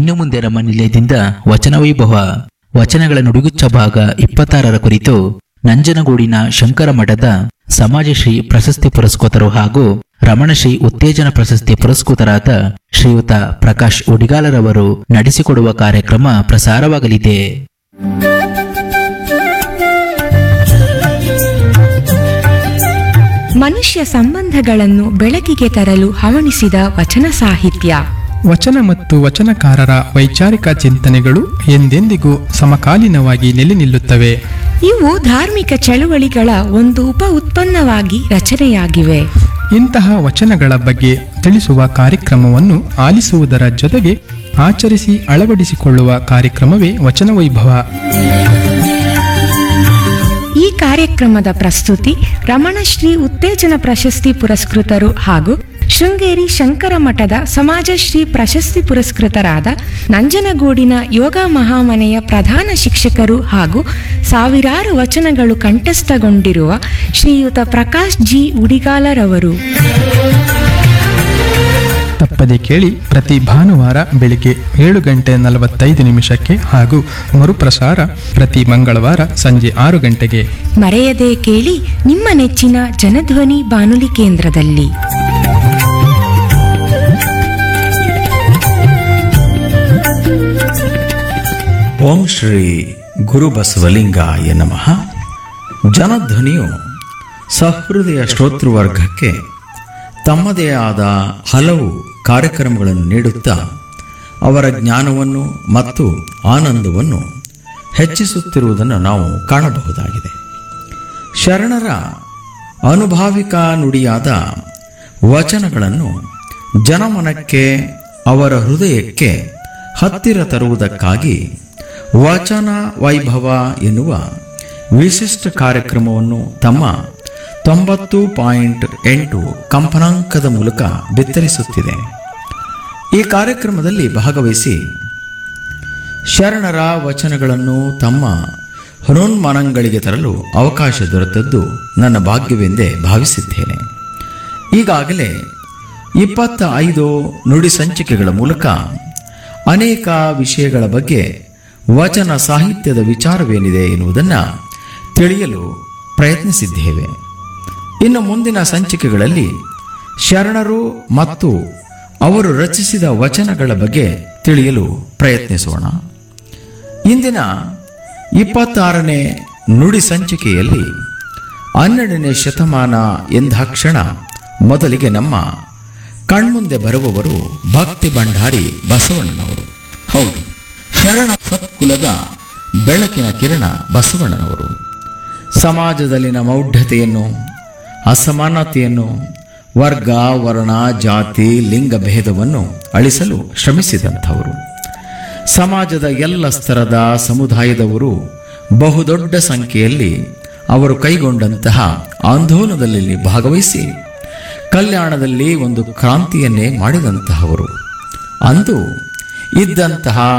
ಇನ್ನು ಮುಂದೆ ನಮ್ಮ ನಿಲಯದಿಂದ ವಚನ ವೈಭವ ವಚನಗಳ ನುಡಿಗುಚ್ಚ ಭಾಗ ಇಪ್ಪತ್ತಾರರ ಕುರಿತು ನಂಜನಗೂಡಿನ ಶಂಕರ ಮಠದ ಸಮಾಜಶ್ರೀ ಪ್ರಶಸ್ತಿ ಪುರಸ್ಕೃತರು ಹಾಗೂ ರಮಣಶ್ರೀ ಉತ್ತೇಜನ ಪ್ರಶಸ್ತಿ ಪುರಸ್ಕೃತರಾದ ಶ್ರೀಯುತ ಪ್ರಕಾಶ್ ಉಡಿಗಾಲರವರು ನಡೆಸಿಕೊಡುವ ಕಾರ್ಯಕ್ರಮ ಪ್ರಸಾರವಾಗಲಿದೆ ಮನುಷ್ಯ ಸಂಬಂಧಗಳನ್ನು ಬೆಳಕಿಗೆ ತರಲು ಹವಣಿಸಿದ ವಚನ ಸಾಹಿತ್ಯ ವಚನ ಮತ್ತು ವಚನಕಾರರ ವೈಚಾರಿಕ ಚಿಂತನೆಗಳು ಎಂದೆಂದಿಗೂ ಸಮಕಾಲೀನವಾಗಿ ನೆಲೆ ನಿಲ್ಲುತ್ತವೆ ಇವು ಧಾರ್ಮಿಕ ಚಳುವಳಿಗಳ ಒಂದು ಉಪ ಉತ್ಪನ್ನವಾಗಿ ರಚನೆಯಾಗಿವೆ ಇಂತಹ ವಚನಗಳ ಬಗ್ಗೆ ತಿಳಿಸುವ ಕಾರ್ಯಕ್ರಮವನ್ನು ಆಲಿಸುವುದರ ಜೊತೆಗೆ ಆಚರಿಸಿ ಅಳವಡಿಸಿಕೊಳ್ಳುವ ಕಾರ್ಯಕ್ರಮವೇ ವಚನ ವೈಭವ ಈ ಕಾರ್ಯಕ್ರಮದ ಪ್ರಸ್ತುತಿ ರಮಣಶ್ರೀ ಉತ್ತೇಜನ ಪ್ರಶಸ್ತಿ ಪುರಸ್ಕೃತರು ಹಾಗೂ ಶೃಂಗೇರಿ ಶಂಕರ ಮಠದ ಸಮಾಜಶ್ರೀ ಪ್ರಶಸ್ತಿ ಪುರಸ್ಕೃತರಾದ ನಂಜನಗೂಡಿನ ಯೋಗ ಮಹಾಮನೆಯ ಪ್ರಧಾನ ಶಿಕ್ಷಕರು ಹಾಗೂ ಸಾವಿರಾರು ವಚನಗಳು ಕಂಠಸ್ಥಗೊಂಡಿರುವ ಶ್ರೀಯುತ ಪ್ರಕಾಶ್ ಜಿ ಉಡಿಗಾಲರವರು ತಪ್ಪದೆ ಕೇಳಿ ಪ್ರತಿ ಭಾನುವಾರ ಬೆಳಿಗ್ಗೆ ಏಳು ಗಂಟೆ ನಲವತ್ತೈದು ನಿಮಿಷಕ್ಕೆ ಹಾಗೂ ಮರುಪ್ರಸಾರ ಪ್ರತಿ ಮಂಗಳವಾರ ಸಂಜೆ ಆರು ಗಂಟೆಗೆ ಮರೆಯದೆ ಕೇಳಿ ನಿಮ್ಮ ನೆಚ್ಚಿನ ಜನಧ್ವನಿ ಬಾನುಲಿ ಕೇಂದ್ರದಲ್ಲಿ ಓಂ ಶ್ರೀ ಗುರು ಬಸವಲಿಂಗಾಯ ನಮಃ ಜನಧ್ವನಿಯು ಸಹೃದಯ ಶ್ರೋತೃವರ್ಗಕ್ಕೆ ತಮ್ಮದೇ ಆದ ಹಲವು ಕಾರ್ಯಕ್ರಮಗಳನ್ನು ನೀಡುತ್ತಾ ಅವರ ಜ್ಞಾನವನ್ನು ಮತ್ತು ಆನಂದವನ್ನು ಹೆಚ್ಚಿಸುತ್ತಿರುವುದನ್ನು ನಾವು ಕಾಣಬಹುದಾಗಿದೆ ಶರಣರ ಅನುಭಾವಿಕ ನುಡಿಯಾದ ವಚನಗಳನ್ನು ಜನಮನಕ್ಕೆ ಅವರ ಹೃದಯಕ್ಕೆ ಹತ್ತಿರ ತರುವುದಕ್ಕಾಗಿ ವಚನ ವೈಭವ ಎನ್ನುವ ವಿಶಿಷ್ಟ ಕಾರ್ಯಕ್ರಮವನ್ನು ತಮ್ಮ ತೊಂಬತ್ತು ಪಾಯಿಂಟ್ ಎಂಟು ಕಂಪನಾಂಕದ ಮೂಲಕ ಬಿತ್ತರಿಸುತ್ತಿದೆ ಈ ಕಾರ್ಯಕ್ರಮದಲ್ಲಿ ಭಾಗವಹಿಸಿ ಶರಣರ ವಚನಗಳನ್ನು ತಮ್ಮ ಹೃನ್ಮನಗಳಿಗೆ ತರಲು ಅವಕಾಶ ದೊರೆತದ್ದು ನನ್ನ ಭಾಗ್ಯವೆಂದೇ ಭಾವಿಸಿದ್ದೇನೆ ಈಗಾಗಲೇ ಇಪ್ಪತ್ತ ಐದು ನುಡಿ ಸಂಚಿಕೆಗಳ ಮೂಲಕ ಅನೇಕ ವಿಷಯಗಳ ಬಗ್ಗೆ ವಚನ ಸಾಹಿತ್ಯದ ವಿಚಾರವೇನಿದೆ ಎನ್ನುವುದನ್ನು ತಿಳಿಯಲು ಪ್ರಯತ್ನಿಸಿದ್ದೇವೆ ಇನ್ನು ಮುಂದಿನ ಸಂಚಿಕೆಗಳಲ್ಲಿ ಶರಣರು ಮತ್ತು ಅವರು ರಚಿಸಿದ ವಚನಗಳ ಬಗ್ಗೆ ತಿಳಿಯಲು ಪ್ರಯತ್ನಿಸೋಣ ಇಂದಿನ ಇಪ್ಪತ್ತಾರನೇ ನುಡಿ ಸಂಚಿಕೆಯಲ್ಲಿ ಹನ್ನೆರಡನೇ ಶತಮಾನ ಎಂದಾಕ್ಷಣ ಮೊದಲಿಗೆ ನಮ್ಮ ಕಣ್ಮುಂದೆ ಬರುವವರು ಭಕ್ತಿ ಭಂಡಾರಿ ಬಸವಣ್ಣನವರು ಹೌದು ಶರಣ ಸತ್ಕುಲದ ಬೆಳಕಿನ ಕಿರಣ ಬಸವಣ್ಣನವರು ಸಮಾಜದಲ್ಲಿನ ಮೌಢ್ಯತೆಯನ್ನು ಅಸಮಾನತೆಯನ್ನು ವರ್ಗ ವರ್ಣ ಜಾತಿ ಲಿಂಗ ಭೇದವನ್ನು ಅಳಿಸಲು ಶ್ರಮಿಸಿದಂಥವರು ಸಮಾಜದ ಎಲ್ಲ ಸ್ತರದ ಸಮುದಾಯದವರು ಬಹುದೊಡ್ಡ ಸಂಖ್ಯೆಯಲ್ಲಿ ಅವರು ಕೈಗೊಂಡಂತಹ ಆಂದೋಲನದಲ್ಲಿ ಭಾಗವಹಿಸಿ ಕಲ್ಯಾಣದಲ್ಲಿ ಒಂದು ಕ್ರಾಂತಿಯನ್ನೇ ಮಾಡಿದಂತಹವರು ಅಂದು ಇದ್ದಂತಹ